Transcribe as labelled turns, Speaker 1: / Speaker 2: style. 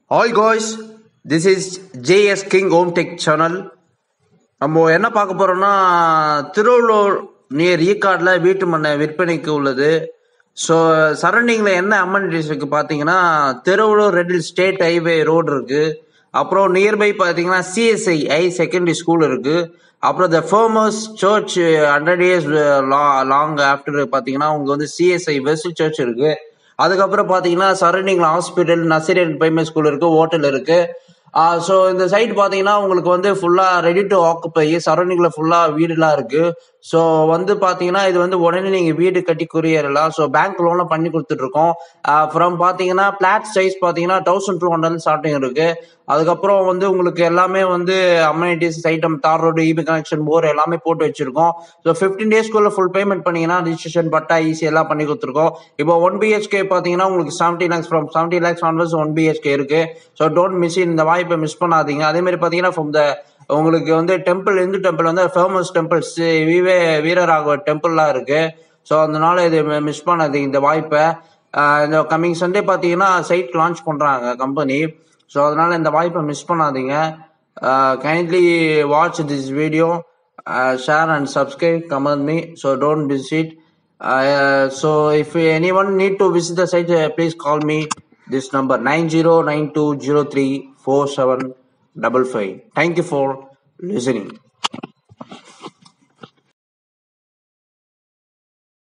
Speaker 1: Hi guys this is J S king home tech channel நம்ம என்ன பார்க்க போறோம்னா திருவள்ளூர் நியர் ஈக்காடில் வீட்டு மனை விற்பனைக்கு உள்ளது ஸோ சரௌண்டிங்கில் என்ன அமெனிட்டிஸ் இருக்கு பார்த்தீங்கன்னா திருவள்ளூர் ரெட்டில் ஸ்டேட் ஹைவே ரோடு இருக்கு அப்புறம் நியர்பை பார்த்தீங்கன்னா சிஎஸ்ஐ ஐ செகண்டரி ஸ்கூல் இருக்கு அப்புறம் the famous church hundred years long after பார்த்தீங்கன்னா உங்களுக்கு வந்து சிஎஸ்ஐ வெஸ்ட் சர்ச் இருக்கு அதுக்கப்புறம் பார்த்தீங்கன்னா சரௌண்டிங்கில் ஹாஸ்பிட்டல் நசீரியன் பிரைமரி ஸ்கூல் இருக்கு ஹோட்டல் இருக்கு ஸோ இந்த சைட் பார்த்தீங்கன்னா உங்களுக்கு வந்து ஃபுல்லாக ரெடி டு ஆக்குப்பை சரௌண்டிங்கில் ஃபுல்லாக வீடுலாம் இருக்கு ஸோ வந்து பார்த்தீங்கன்னா இது வந்து உடனே நீங்கள் வீடு கட்டி குரியறலாம் ஸோ பேங்க் லோனில் பண்ணி கொடுத்துட்ருக்கோம் ஃப்ரம் பார்த்தீங்கன்னா பிளாட் சைஸ் பார்த்தீங்கன்னா தௌசண்ட் டூ ஹண்ட்ரட் ஸ்டார்டிங் இருக்கு அதுக்கப்புறம் வந்து உங்களுக்கு எல்லாமே வந்து அம்யூனிட்டிஸ் ஐட்டம் தார் ரோடு இபி கனெக்ஷன் போர் எல்லாமே போட்டு வச்சிருக்கோம் ஸோ ஃபிஃப்டீன் டேஸ்க்குள்ள ஃபுல் பேமெண்ட் பண்ணீங்கன்னா ரிஜிஸ்ட்ரேஷன் பட்டா ஈஸி எல்லாம் பண்ணி கொடுத்துருக்கோம் இப்போ ஒன் பிஹெச்கே பார்த்தீங்கன்னா உங்களுக்கு seventy lakhs from seventy lakhs onwards one BHK இருக்கு ஸோ டோன்ட் மிஸ் இந்த வாய்ப்பை மிஸ் பண்ணாதீங்க அதே மாதிரி பார்த்தீங்கன்னா ஃப்ரம் த உங்களுக்கு வந்து டெம்பிள் இந்து டெம்பிள் வந்து ஃபேமஸ் டெம்பிள்ஸ் வீவே வீரராகவ டெம்பிள்லாம் இருக்கு ஸோ அதனால இது மிஸ் பண்ணாதீங்க இந்த வாய்ப்பை ஆஹ் இந்த கம்மிங் சண்டே பார்த்தீங்கன்னா சைட் லான்ச் பண்ணுறாங்க கம்பெனி ஸோ அதனால இந்த வாய்ப்பை மிஸ் பண்ணாதீங்க kindly watch this video share and subscribe comment me so don't visit so if any one need to visit the site please call me this number nine zero nine two zero three four seven double five. Thank you for listening.